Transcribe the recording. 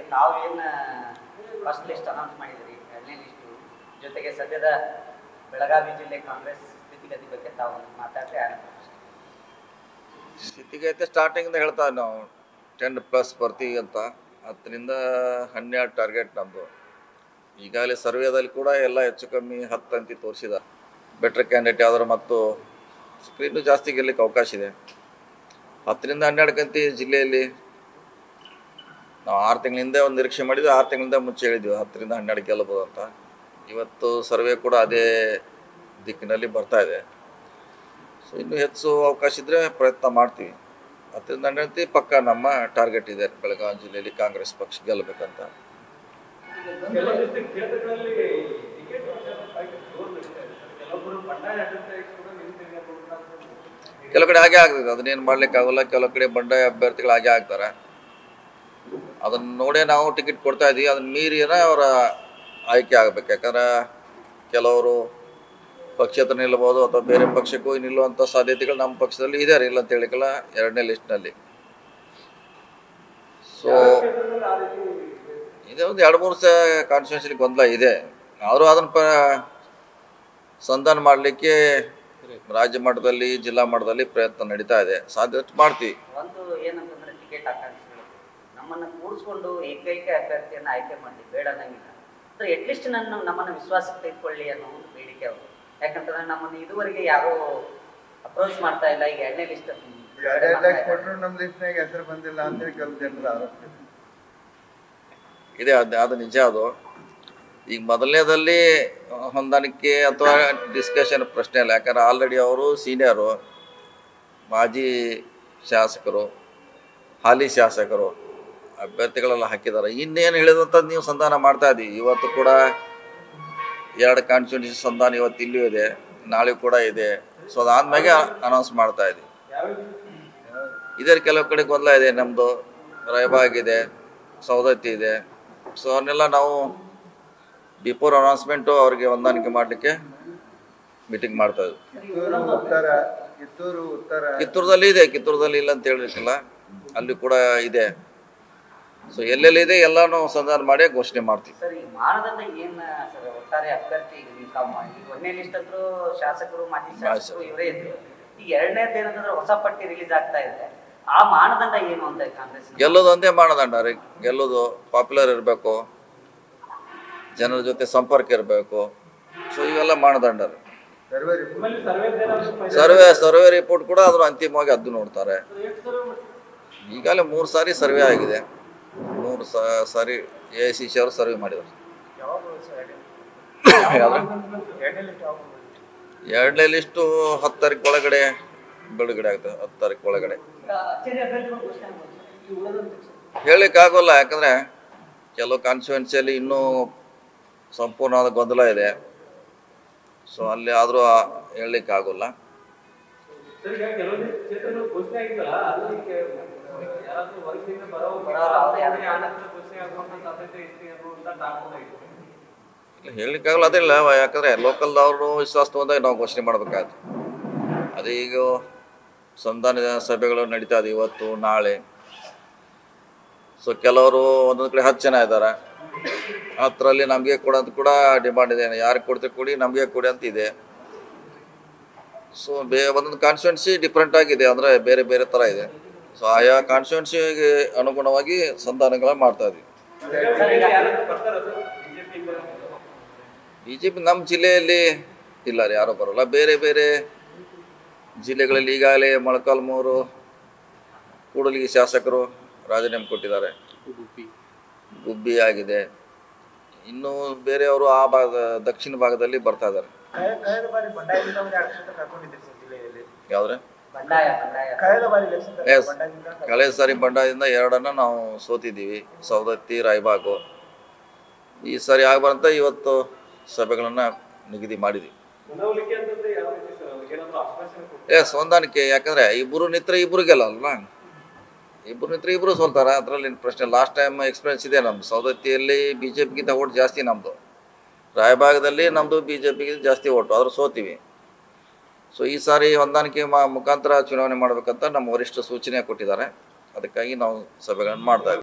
ತಾವು ಏನು first list announce ಮಾಡಿದ್ರಿ ಎರಡನೇ ಲಿಸ್ಟು ಜೊತೆಗೆ ಸದ್ಯದ ಬೆಳಗಾವಿ ಜಿಲ್ಲೆ ಕಾಂಗ್ರೆಸ್ ಸ್ಥಿತಿಗತಿ ಬಗ್ಗೆ ತಾವು ಮಾತಾಡ್ರಿ ಆನಂತರ ಸ್ಥಿತಿಗತಿ ಸ್ಟಾರ್ಟಿಂಗಿಂದ ಹೇಳ್ತಾ ನಾವು ಟೆನ್ ಪ್ಲಸ್ ಬರ್ತೀವಿ ಅಂತ ಹತ್ತರಿಂದ ಹನ್ನೆರಡು ಟಾರ್ಗೆಟ್ ನಮ್ಮದು ಈಗಾಗಲೇ ಸರ್ವೇದಲ್ಲಿ ಕೂಡ ಎಲ್ಲ ಹೆಚ್ಚು ಕಮ್ಮಿ ಹತ್ತು ಅಂತಿ ತೋರಿಸಿದ ಬೆಟ್ರ್ ಕ್ಯಾಂಡಿಡೇಟ್ ಯಾವ್ದಾರು ಮತ್ತು ಸ್ಕ್ರೀನು ಜಾಸ್ತಿ ಗೆಲ್ಲಕ್ಕೆ ಅವಕಾಶ ಇದೆ ಹತ್ತರಿಂದ ಹನ್ನೆರಡು ಕಂತಿ ಜಿಲ್ಲೆಯಲ್ಲಿ ನಾವು ಆರು ತಿಂಗಳಿಂದ ಒಂದು ನಿರೀಕ್ಷೆ ಮಾಡಿದ್ವಿ ಆರು ತಿಂಗಳಿಂದ ಮುಂಚೆ ಹೇಳಿದ್ವಿ ಹತ್ತರಿಂದ ಹನ್ನೆರಡು ಗೆಲ್ಲಬಹುದು ಅಂತ ಇವತ್ತು ಸರ್ವೆ ಕೂಡ ಅದೇ ದಿಕ್ಕಿನಲ್ಲಿ ಬರ್ತಾ ಇದೆ ಸೊ ಇನ್ನೂ ಹೆಚ್ಚು ಅವಕಾಶ ಇದ್ದರೆ ಪ್ರಯತ್ನ ಮಾಡ್ತೀವಿ ಹತ್ತರಿಂದ ಹನ್ನೆರಡು ಪಕ್ಕ ನಮ್ಮ ಟಾರ್ಗೆಟ್ ಇದೆ ಬೆಳಗಾವಿ ಜಿಲ್ಲೆಯಲ್ಲಿ ಕಾಂಗ್ರೆಸ್ ಪಕ್ಷ ಗೆಲ್ಲಬೇಕಂತ ಕೆಲವೊಂದಿಷ್ಟು ಕ್ಷೇತ್ರಗಳಲ್ಲಿ ಟಿಕೆಟ್ ವಿಚಾರವಾಗಿ ಜೋರು ನಡೀತಾ ಇದೆ ಸರ್. ಕೆಲವೊಬ್ಬರು ಬಂಡಾಯ ಅಭ್ಯರ್ಥಿಯಾಗಿ ಕೂಡ ನಿಲ್ತೀನಿ ಅನ್ನುವಂಥದ್ದು ಕೆಲವು ಕಡೆ ಹಾಗೆ ಆಗ್ತದೆ ಅದನ್ನೇನು ಮಾಡ್ಲಿಕ್ಕಾಗಲ್ಲ ಕೆಲವು ಕಡೆ ಬಂಡಾಯ ಅಭ್ಯರ್ಥಿಗಳು ಹಾಗೆ ಆಗ್ತಾರೆ ಅದನ್ನ ನೋಡೇ ನಾವು ಟಿಕೆಟ್ ಕೊಡ್ತಾ ಇದೀವಿ ಅದನ್ನ ಮೀರಿನ ಅವರ ಆಯ್ಕೆ ಆಗ್ಬೇಕು ಯಾಕಂದ್ರೆ ಕೆಲವರು ಪಕ್ಷೇತರ ನಿಲ್ಲಬಹುದು ಅಥವಾ ಬೇರೆ ಪಕ್ಷಕ್ಕೂ ನಿಲ್ಲುವಂಥ ಸಾಧ್ಯತೆಗಳು ನಮ್ಮ ಪಕ್ಷದಲ್ಲಿ ಇದೆ ಇಲ್ಲ ಅಂತ ಹೇಳಿಕಲ್ಲ ಎರಡನೇ ಲಿಸ್ಟ್ನಲ್ಲಿ ಸೊ ಕ್ಷೇತ್ರದಲ್ಲಿ ಆ ರೀತಿ ಇದೆ ಒಂದು ಎರಡು ಮೂರು ಸ ಕಾನ್ಸ್ಟಿಟ್ಯೂನ್ಸಿಲಿ ಗೊಂದಲ ಇದೆ ಅವರು ಅದನ್ನು ಪ ಸಂಧಾನ ಮಾಡಲಿಕ್ಕೆ ರಾಜ್ಯ ಮಟ್ಟದಲ್ಲಿ ಜಿಲ್ಲಾ ಮಟ್ಟದಲ್ಲಿ ಪ್ರಯತ್ನ ನಡೀತಾ ಇದೆ ಸಾಧ್ಯತೆ ಮಾಡ್ತೀವಿ ಒಂದು ಏನಂತಂದ್ರೆ ಟಿಕೆಟ್ ಆಕಾಂಕ್ಷಿಗಳು ನಮ್ಮನ್ನ ಕೂಡಿಸ್ಕೊಂಡು ಏಕೈಕ ಅಭ್ಯರ್ಥಿಯನ್ನ ಆಯ್ಕೆ ಮಾಡಿ ಬೇಡ ಅನ್ನಂಗಿಲ್ಲ ಅಂದ್ರೆ ಅಟ್ಲೀಸ್ಟ್ ನನ್ನ ನಮ್ಮನ್ನ ವಿಶ್ವಾಸಕ್ಕೆ ತೆಗೆದುಕೊಳ್ಳಿ ಅನ್ನೋ ಒಂದು ಬೇಡಿಕೆ ಅವರು ಯಾಕಂತಂದ್ರೆ ನಮ್ಮನ್ನ ಇದುವರೆಗೆ ಯಾರು ಅಪ್ರೋಚ್ ಮಾಡ್ತಾ ಇಲ್ಲ ಈಗ ಎರಡನೇ ಲಿಸ್ಟ್ ಎರಡೆರಡು ಲಕ್ಷ ಕೊಟ್ಟರು ನಮ್ಮ ಲಿಸ್ಟ್ನಾಗ ಹೆಸರು ಬಂದಿಲ್ಲ ಅಂತೇಳಿ ಕೆಲವು ಜನರ ಆರೋಪ ಇದೆ. ಇದೆ ಅದು ಅದು ನಿಜ ಅದು ಈಗ ಮೊದಲನೇದಲ್ಲಿ ಹೊಂದಾಣಿಕೆ ಅಥವಾ ಡಿಸ್ಕಷನ್ ಪ್ರಶ್ನೆ ಇಲ್ಲ ಯಾಕಂದ್ರೆ ಆಲ್ರೆಡಿ ಅವರು ಸೀನಿಯರು ಮಾಜಿ ಶಾಸಕರು ಹಾಲಿ ಶಾಸಕರು ಅಭ್ಯರ್ಥಿಗಳೆಲ್ಲ ಹಾಕಿದ್ದಾರೆ ಇನ್ನೇನು ಹೇಳಿದಂಥ ನೀವು ಸಂಧಾನ ಮಾಡ್ತಾ ಇದ್ದೀವಿ ಇವತ್ತು ಕೂಡ ಎರಡು ಕಾನ್ಸ್ಟಿಟ್ಯೂನ್ಸಿ ಸಂಧಾನ ಇವತ್ತು ಇಲ್ಲಿಯೂ ಇದೆ ನಾಳೆ ಕೂಡ ಇದೆ ಸೊ ಅದಾದ್ಮೇಲೆ ಅನೌನ್ಸ್ ಮಾಡ್ತಾ ಇದ್ದೀವಿ ಇದೇ ಕೆಲವು ಕಡೆ ಗೊಂದಲ ಇದೆ ನಮ್ಮದು ರಾಯಬಾಗ್ ಇದೆ ಸೌದತ್ತಿ ಇದೆ ಸೊ ಅವನ್ನೆಲ್ಲ ನಾವು ಬಿಫೋರ್ ಅನೌನ್ಸ್ಮೆಂಟು ಅವ್ರಿಗೆ ಹೊಂದಾಣಿಕೆ ಮಾಡಲಿಕ್ಕೆ ಮೀಟಿಂಗ್ ಮಾಡ್ತಾ ಇದ್ವಿ ಕಿತ್ತೂರು ಉತ್ತರ ಕಿತ್ತೂರು ಉತ್ತರ ಕಿತ್ತೂರದಲ್ಲಿ ಇದೆ ಕಿತ್ತೂರದಲ್ಲಿ ಇಲ್ಲ ಅಂತ ಹೇಳಿರ್ತಿಲ್ಲ ಅಲ್ಲಿ ಕೂಡ ಇದೆ ಸೊ ಎಲ್ಲೆಲ್ಲಿ ಇದೆ ಎಲ್ಲಾನು ಸಂಧಾನ ಮಾಡಿ ಘೋಷಣೆ ಮಾಡ್ತೀವಿ ಸರ್ ಈ ಮಾನದಂಡ ಏನ್ ಸರ್ ಒಟ್ಟಾರೆ ಅಭ್ಯರ್ಥಿ ಈಗ ನೀವು ತಾವು ಮಾ- ಈಗ ಒಂದನೇ ಲಿಸ್ಟ್ ಹತ್ರ ಶಾಸಕರು ಮಾಜಿ ಶಾಸಕರು ಇವರೇ ಇದ್ರು ಈಗ ಎರಡನೇದು ಏನಂತಂದ್ರೆ ಹೊಸ ಪಟ್ಟಿ ರಿಲೀಸ್ ಆಗ್ತಾ ಇದೆ ಆ ಮಾನದಂಡ ಏನು ಅಂತ ಕಾಂಗ್ರೆಸ್ ಗೆಲ್ಲೋದು ಒಂದೇ ಮಾನದಂಡ ರೀ ಗೆಲ್ಲೋದು ಪಾಪ್ಯುಲರ್ ಇರಬೇಕು ಜನರ ಜೊತೆ ಸಂಪರ್ಕ ಇರಬೇಕು ಸೊ ಇವೆಲ್ಲ ಮಾನದಂಡ ರೀ ಸರ್ವೆ ರಿಪೋರ್ಟ್ ನಿಮ್ಮಲ್ಲಿ ಸರ್ವೆ ಏನಾದ್ರು ಸರ್ವೆ ಸರ್ವೆ ರಿಪೋರ್ಟ್ ಕೂಡ ಅದ್ರ ಅಂತಿಮವಾಗಿ ಅದು ನೋಡ್ತಾರೆ ಎಷ್ಟು ಸರ್ವೆ ಮಾಡ್ತೀರಿ? ಈಗಾಗಲೇ ಮೂರು ಸಾರಿ ಸರ್ವೆ ಆಗಿದೆ ಮೂರು ಸ- ಸಾರಿ ಎ ಐ ಸಿ ಸಿ ಅವರು ಸರ್ವೆ ಮಾಡಿದ್ದಾರೆ ಎರಡನೇ ಲಿಸ್ಟು ಹತ್ತು ತಾರೀಕು ಒಳಗಡೆ ಬಿಡುಗಡೆ ಆಗ್ತದೆ ಹತ್ತು ತಾರೀಕು ಒಳಗಡೆ ಹೇಳಲಿಕ್ಕಾಗೋಲ್ಲ ಯಾಕಂದರೆ ಕೆಲವು ಕಾನ್ಸ್ಟಿಟ್ಯೂನ್ಸಿಯಲ್ಲಿ ಇನ್ನೂ ಸಂಪೂರ್ಣವಾದ ಗೊಂದಲ ಇದೆ ಸೊ ಅಲ್ಲಿ ಆದರೂ ಹೇಳಲಿಕ್ಕಾಗೋಲ್ಲ ಸರ್ ಈಗ ಕೆಲವೊಂದಿಷ್ಟು ಕ್ಷೇತ್ರಗಳು ಘೋಷಣೆ ಆಗಿದ್ದಲ್ಲ ಅದು ಈಗ ಯಾರಾದ್ರೂ ಹೊರಗಿನಿಂದ ಬರೋ ಬರೋರು ಅವ್ರೇ ಯಾರು? ಆನಂತರ ಘೋಷಣೆ ಆಗುವಂತ ಸಾಧ್ಯತೆ ಐತಿ ಅನ್ನುವಂತ ಟಾಕ್ ಕೂಡ ಇದೆ ಇಲ್ಲ ಹೇಳಲಿಕ್ಕಾಗಲ್ಲ ಅದಿಲ್ಲ ಯಾಕಂದರೆ ಲೋಕಲ್ದವರು ವಿಶ್ವಾಸ ತಗೊಂಡಾಗ ನಾವು ಘೋಷಣೆ ಮಾಡಬೇಕಾಯ್ತು ಅದು ಈಗ ಸಂಧಾನ ಸಭೆಗಳು ನಡೀತಾ ಇದೆ ಇವತ್ತು ನಾಳೆ ಸೊ ಕೆಲವರು ಒಂದೊಂದು ಕಡೆ ಹತ್ತು ಜನ ಇದ್ದಾರೆ ಹತ್ತರಲ್ಲಿ ನಮಗೆ ಕೊಡು ಅಂತ ಕೂಡ ಡಿಮಾಂಡ್ ಇದೆ ಯಾರಿಗೆ ಕೊಡ್ತೀವಿ ಕೊಡಿ ನಮಗೆ ಕೊಡಿ ಅಂತ ಇದೆ ಸೊ ಬೇ ಒಂದೊಂದು ಕಾನ್ಸ್ಟಿಟ್ಯೂನ್ಸಿ ಡಿಫ್ರೆಂಟ್ ಆಗಿದೆ ಅಂದರೆ ಬೇರೆ ಬೇರೆ ಥರ ಇದೆ ಸೊ ಆಯಾ ಕಾನ್ಸ್ಟಿಟ್ಯೂನ್ಸಿಗೆ ಅನುಗುಣವಾಗಿ ಸಂಧಾನಗಳ ಮಾಡ್ತಾ ಇದ್ವಿ ಯಾರಾದ್ರೂ ಬರ್ತಾರ sir BJP B J P ನಮ್ಮ ಜಿಲ್ಲೆಯಲ್ಲಿ ಇಲ್ಲ ರೀ ಯಾರೂ ಬರೋಲ್ಲ ಬೇರೆ ಬೇರೆ ಜಿಲ್ಲೆಗಳಲ್ಲಿ ಈಗಾಗಲೇ ಮೊಳಕಾಲ್ಮೂರು ಕೂಡಲಿಗಿ ಶಾಸಕರು ರಾಜೀನಾಮೆ ಕೊಟ್ಟಿದ್ದಾರೆ ಗುಬ್ಬಿ ಆಗಿದೆ ಇನ್ನು ಬೇರೆಯವರು ಆ ಭಾಗ ದಕ್ಷಿಣ ಭಾಗದಲ್ಲಿ ಬರ್ತಾ ಇದ್ದಾರೆ ಕಳೆದ ಬಾರಿ ಬಂಡಾಯದಿಂದ ಒಂದು ಎರಡು ಕ್ಷೇತ್ರ ಕರ್ಕೊಂಡಿದ್ದೀರಿ ಸರ್ ಜಿಲ್ಲೆಯಲ್ಲಿ ಯಾವ್ದ್ರೆ ಬಂಡಾಯ ಬಂಡಾಯ ಕಳೆದ ಬಾರಿ ಎಲೆಕ್ಷನ್ ಎಸ್ ಬಂಡಾಯದಿಂದ ಕಳೆದ ಸಾರಿ ಬಂಡಾಯದಿಂದ ಎರಡನ್ನ ನಾವು ಸೋತಿದ್ದೀವಿ ಸೌದತ್ತಿ ರಾಯಬಾಗು ಈ ಸಾರಿ ಆಗಬಾರಂತ ಇವತ್ತು ಸಭೆಗಳನ್ನು ನಿಗದಿ ಮಾಡಿದ್ವಿ ಮನವೊಲಿಕೆ ಅಂತಂದ್ರೆ ಯಾವ ರೀತಿ ಸರ್ ಅವ್ರಿಗೆ ಏನಾದ್ರು ಆಶ್ವಾಸನೆ ಕೊಟ್ಟು ಎಸ್ ಹೊಂದಾಣಿಕೆ ಯಾಕಂದ್ರೆ ಇಬ್ಬರು ನಿತ್ರ ಇಬ್ರು ಗೆಲ್ಲಲ್ಲ ಇಬ್ರು ನಿತ್ರ ಇಬ್ರು ಸೋಲ್ತಾರೆ ಅದರಲ್ಲಿ ಪ್ರಶ್ನೆ ಲಾಸ್ಟ್ ಟೈಮ್ ಎಕ್ಸ್ಪೀರಿಯನ್ಸ್ ಇದೆ ನಮ್ದು ಸೌದತ್ತಿಯಲ್ಲಿ ಬಿ ಜೆ ಪಿಗಿಂತ ಓಟ್ ಜಾಸ್ತಿ ನಮ್ಮದು ರಾಯಭಾಗದಲ್ಲಿ ನಮ್ಮದು ಬಿ ಜೆ ಪಿಗೆ ಜಾಸ್ತಿ ಓಟು ಆದರೂ ಸೋತೀವಿ ಸೊ ಈ ಸಾರಿ ಹೊಂದಾಣಿಕೆ ಮಾ ಮುಖಾಂತರ ಚುನಾವಣೆ ಮಾಡಬೇಕಂತ ನಮ್ಮ ವರಿಷ್ಠ ಸೂಚನೆ ಕೊಟ್ಟಿದ್ದಾರೆ ಅದಕ್ಕಾಗಿ ನಾವು ಸಭೆಗಳನ್ನು ಮಾಡ್ತಾ ಇದ್ದೀವಿ